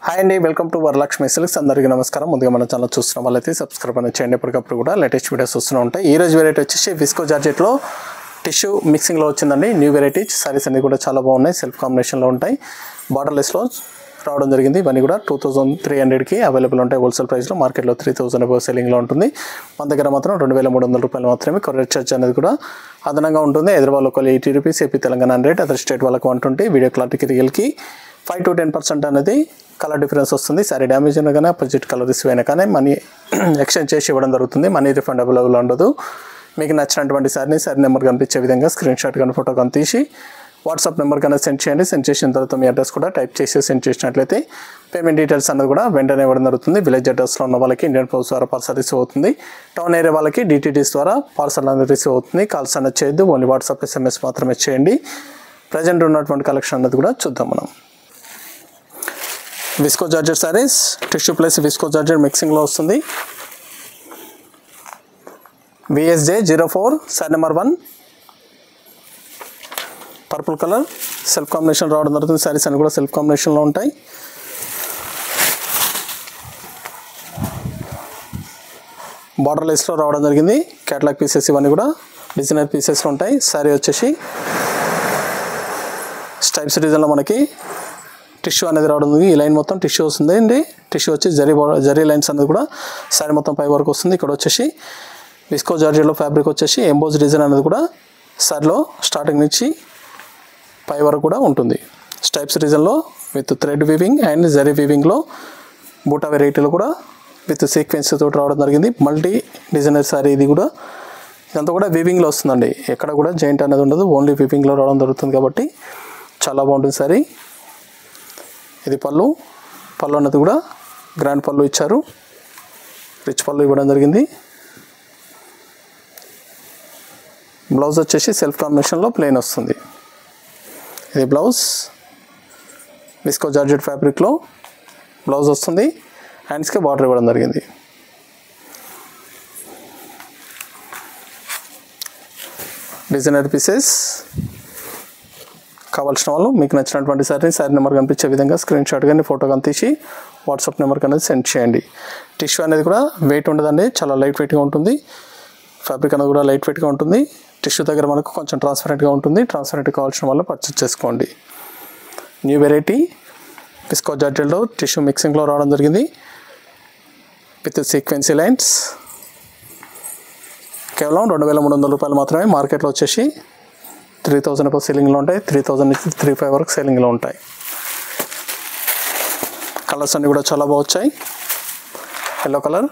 hi అండి welcome to Varalakshmi silks అందరికీ నమస్కారం ముందుగా మన ఛానల్ చూస్తున్న వాళ్ళైతే సబ్స్క్రైబ్ అనేది చేయండి ఎప్పటికప్పుడు కూడా లేటెస్ట్ వీడియోస్ వస్తూనే ఉంటాయి ఈ రోజు వెరైటీ వచ్చేసి విస్కో జార్జెట్లో టిష్యూ మిక్సింగ్లో వచ్చిందండి న్యూ వెరైటీ సారీస్ అన్ని కూడా చాలా బాగున్నాయి సెల్ఫ్ కాంబినేషన్లో ఉంటాయి బార్డర్లెస్లో రావడం జరిగింది ఇవన్నీ కూడా టూ థౌసండ్ త్రీ హండ్రెడ్కి అవైలబుల్ ఉంటాయి హోల్సేల్ ప్రైస్లో మార్కెట్లో త్రీ థౌసండ్ అబౌవ్ సెల్లింగ్లో ఉంటుంది మన దగ్గర మాత్రం రెండు వేల మూడు వందల రూపాయలు మాత్రమే కొరియర్ చార్జ్ అనేది కూడా అదనంగా ఉంటుంది హైదరాబాద్ ఒక eighty rupees AP Telangana hundred other state వాళ్ళకి వన్ ట్వంటీ వీడియో క్లారిటీకి రియల్కి ఫైవ్ టు టెన్ పర్సెంట్ అనేది కలర్ డిఫరెన్స్ వస్తుంది సరే డ్యామేజ్ అయినా కానీ అపోజిట్ కలర్ రిసీవ్ అయినా కానీ మనీ ఎక్స్చేంజ్ చేసి ఇవ్వడం జరుగుతుంది మనీ రిఫండ్ అవైలబుల్ ఉండదు మీకు నచ్చినటువంటి సారిని సారీ నెంబర్ కనిపించే విధంగా స్క్రీన్ షాట్ కానీ ఫోటో కానీ తీసి వాట్సాప్ నెంబర్ కన్నా సెండ్ చేయండి సెండ్ చేసిన తర్వాత మీ అడ్రస్ కూడా టైప్ చేసి సెండ్ చేసినట్లయితే పేమెంట్ డీటెయిల్స్ అనేది కూడా వెంటనే ఇవ్వడం జరుగుతుంది విలేజ్ అడ్రస్లో ఉన్న వాళ్ళకి ఇండియన్ పోస్ట్ ద్వారా పార్సల్ రిసీవ్ అవుతుంది టౌన్ ఏరియా వాళ్ళకి డిటీడీస్ ద్వారా పార్సల్ అనేది రిసీవ్ అవుతుంది కాల్స్ అనేది చేయొద్దు ఓన్లీ వాట్సాప్ ఎస్ఎంఎస్ మాత్రమే చేయండి ప్రజెంట్ ఉన్నటువంటి కలెక్షన్ అనేది కూడా చూద్దాం మనం viscose georgette saris tissue plus viscose georgette మిక్సింగ్లో వస్తుంది VSJ zero four sari number one purple colour self combination రావడం జరుగుతుంది సారీస్ అన్ని కూడా సెల్ఫ్ కాంబినేషన్లో ఉంటాయి బార్డర్ లెస్లో రావడం జరిగింది క్యాటలాగ్ పీసెస్ ఇవన్నీ కూడా డిజైనర్ పీసెస్లో ఉంటాయి శారీ వచ్చేసి స్టైప్స్ డిజైన్లో మనకి టిష్యూ అనేది రావడం జరిగింది ఈ లైన్ మొత్తం టిష్యూ వస్తుంది అండి టిష్యూ వచ్చి జరీ బా- జరీ లైన్స్ అనేది కూడా శారీ మొత్తం పై వరకు వస్తుంది ఇక్కడ వచ్చేసి విస్కో జార్జెట్లో ఫ్యాబ్రిక్ వచ్చేసి ఎంబోజ్ డిజైన్ అనేది కూడా శారీలో స్టార్టింగ్ నుంచి పై వరకు కూడా ఉంటుంది స్టైప్స్ డిజైన్లో with thread weaving and zari వీవింగ్లో బూటా వెరైటీలో కూడా విత్ సీక్వెన్స్ తోటి రావడం జరిగింది మల్టీ డిజైనర్ సారీ ఇది కూడా ఇదంతా కూడా వీవింగ్లో వస్తుందండి ఎక్కడ కూడా జాయింట్ అనేది ఉండదు ఓన్లీ వీవింగ్లో రావడం జరుగుతుంది కాబట్టి చాలా బాగుంటుంది సారీ ఇది పళ్ళు పళ్ళు అన్నది కూడా గ్రాండ్ పళ్ళు ఇచ్చారు రిచ్ పళ్ళు ఇవ్వడం జరిగింది బ్లౌజ్ వచ్చేసి సెల్ఫ్ కాంబినేషన్లో ప్లెయిన్ వస్తుంది ఇది బ్లౌజ్ విస్కో జార్జెట్ ఫ్యాబ్రిక్లో బ్లౌజ్ వస్తుంది హ్యాండ్స్కి బార్డర్ ఇవ్వడం జరిగింది డిజైనర్ పీసెస్ కావాల్సిన వాళ్ళు మీకు నచ్చినటువంటి సారీని సారీ నెంబర్ కనిపించే విధంగా స్క్రీన్ షాట్ కానీ ఫోటో కానీ తీసి వాట్సాప్ నెంబర్కి అనేది సెండ్ చేయండి టిష్యూ అనేది కూడా వెయిట్ ఉండదండి చాలా లైట్ వెయిట్గా ఉంటుంది ఫ్యాబ్రిక్ అనేది కూడా లైట్ వెయిట్గా ఉంటుంది టిష్యూ దగ్గర మనకు కొంచెం ట్రాన్స్పరెంట్గా ఉంటుంది ట్రాన్స్పరెంట్ కావాల్సిన వాళ్ళు పర్చేస్ చేసుకోండి న్యూ వెరైటీ పిస్కో జార్జెల్లో టిష్యూ మిక్సింగ్లో రావడం జరిగింది విత్ సీక్వెన్సీ లైన్స్ కేవలం రెండు వేల మూడు వందల రూపాయలు మాత్రమే మార్కెట్లో వచ్చేసి త్రీ థౌజండ్ అప్పుడు సెల్లింగ్లో ఉంటాయి త్రీ థౌజండ్ నుంచి త్రీ ఫైవ్ వరకు సెల్లింగ్లో ఉంటాయి కలర్స్ అన్నీ కూడా చాలా బాగా వచ్చాయి ఎల్లో కలర్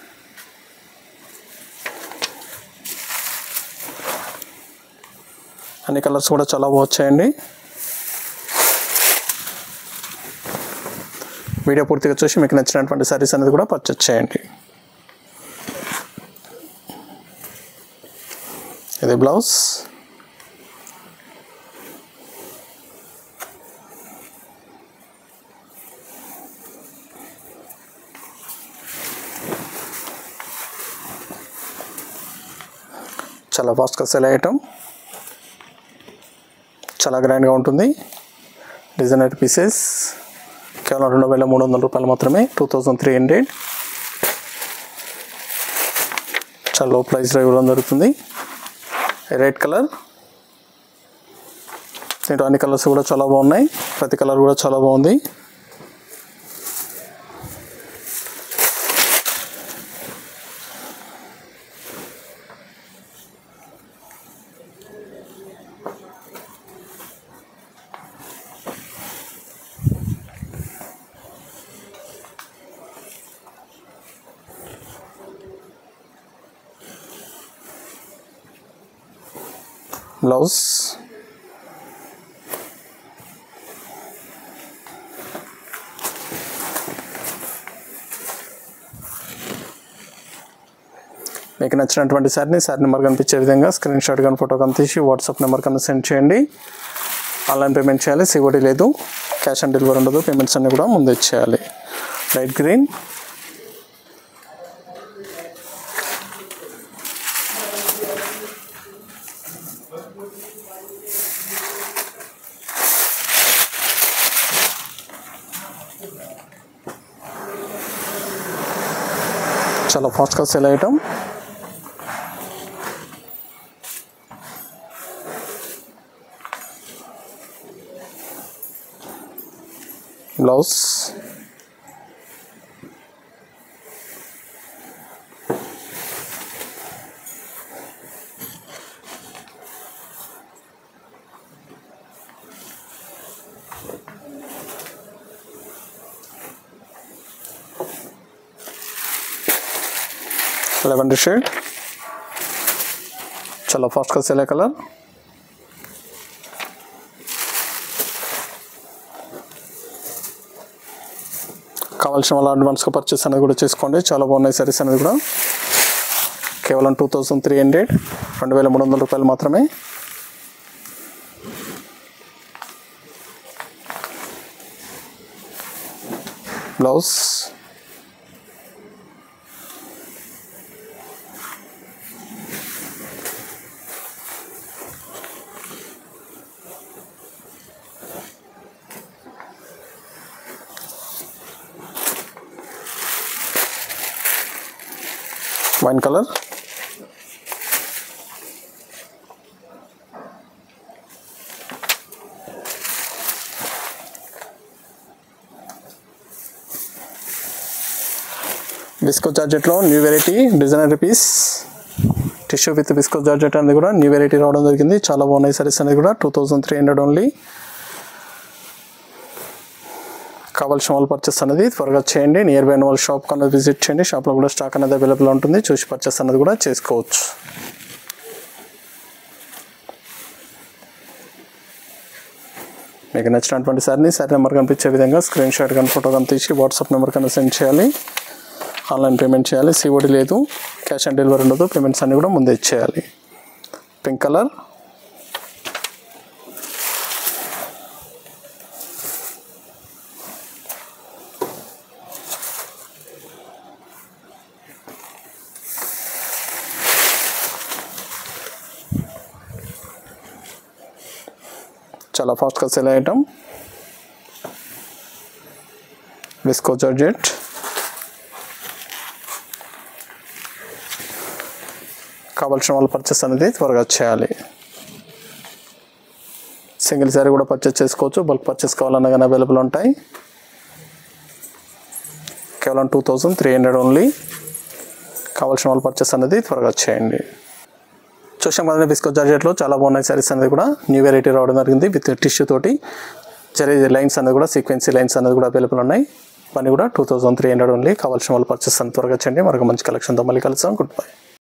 అన్ని కలర్స్ కూడా చాలా బాగా వచ్చాయండి వీడియో పూర్తిగా చూసి మీకు నచ్చినటువంటి సారీస్ అనేది కూడా పర్చేస్ చేయండి ఇది బ్లౌజ్ చాలా ఫాస్ట్గా సెల్ అయ్యటం చాలా గ్రాండ్గా ఉంటుంది డిజైనర్ పీసెస్ కేవలం రెండు వేల మూడు వందల రూపాయలు మాత్రమే టూ థౌజండ్ త్రీ హండ్రెడ్ చాలా లో ప్రైస్లో ఇవ్వడం జరుగుతుంది రెడ్ కలర్ దీంట్లో అన్ని కలర్స్ కూడా చాలా బాగున్నాయి ప్రతి కలర్ కూడా చాలా బాగుంది బ్లౌజ్ మీకు నచ్చినటువంటి సార్ని సార్ నెంబర్ కనిపించే విధంగా స్క్రీన్ షాట్ కానీ ఫోటో కానీ తీసి వాట్సాప్ నెంబర్ కన్నా సెండ్ చేయండి ఆన్లైన్ పేమెంట్ చేయాలి సివడి లేదు క్యాష్ ఆన్ డెలివరీ ఉండదు పేమెంట్స్ అన్నీ కూడా ముందే చేయాలి లైట్ గ్రీన్ చాలా ఫాస్ట్గా సెల్ అయ్యటం బ్లౌజ్ లెవెండర్ షేడ్ చాలా ఫాస్ట్గా సెల్ కలర్ కావాల్సిన వాళ్ళ అడ్వాన్స్గా పర్చేస్ అనేది కూడా చేసుకోండి చాలా బాగున్నాయి సారీస్ అనేది కూడా కేవలం టూ థౌజండ్ త్రీ హండ్రెడ్ రెండు వేల మూడు వందల రూపాయలు మాత్రమే బ్లౌజ్ వైన్ కలర్ విస్కో జార్జెట్లో new variety designer piece tissue with viscose georgette అనేది కూడా న్యూ వెరైటీ రావడం జరిగింది చాలా బాగున్నాయి సారీస్ అనేది కూడా two thousand three hundred only కావాల్సిన వాళ్ళు పర్చేస్ అనేది త్వరగా చేయండి నియర్ బై వాళ్ళ షాప్ కన్నా విజిట్ చేయండి షాప్లో కూడా స్టాక్ అనేది అవైలబుల్ ఉంటుంది చూసి పర్చేస్ అనేది కూడా చేసుకోవచ్చు మీకు నచ్చినటువంటి సార్ని సారీ నెంబర్ కనిపించే విధంగా స్క్రీన్ షాట్ కానీ ఫోటో కానీ తీసి వాట్సాప్ నెంబర్ కన్నా సెండ్ చేయాలి ఆన్లైన్ పేమెంట్ చేయాలి సిఓడి లేదు క్యాష్ ఆన్ డెలివరీ ఉండదు పేమెంట్స్ అన్నీ కూడా ముందే ఇచ్చేయాలి పింక్ కలర్ చాలా ఫాస్ట్గా సెల్ అయ్యటం విస్కో జార్జెట్ కావాల్సిన వాళ్ళు పర్చేస్ అనేది త్వరగా చేయాలి సింగిల్ శారీ కూడా పర్చేస్ చేసుకోవచ్చు బల్క్ పర్చేస్ కావాలన్నా కానీ అవైలబుల్ ఉంటాయి కేవలం two thousand three hundred only కావాల్సిన వాళ్ళు పర్చేస్ అనేది త్వరగా చేయండి చూసాం కదండి బిస్కో జార్జెట్లో చాలా బాగున్నాయి సారీస్ అనేది కూడా న్యూ వెరైటీ రావడం జరిగింది విత్ టిష్యూ తోటి జరీ లైన్స్ అనేది కూడా సీక్వెన్సీ లైన్స్ అనేది కూడా అవైలబుల్ ఉన్నాయి ఇవన్నీ కూడా two thousand three hundred only కావాల్సిన వాళ్ళు పర్చేస్ అని త్వరగా చేయండి మరొక మంచి కలెక్షన్తో మళ్ళీ కలుస్తాం గుడ్ బై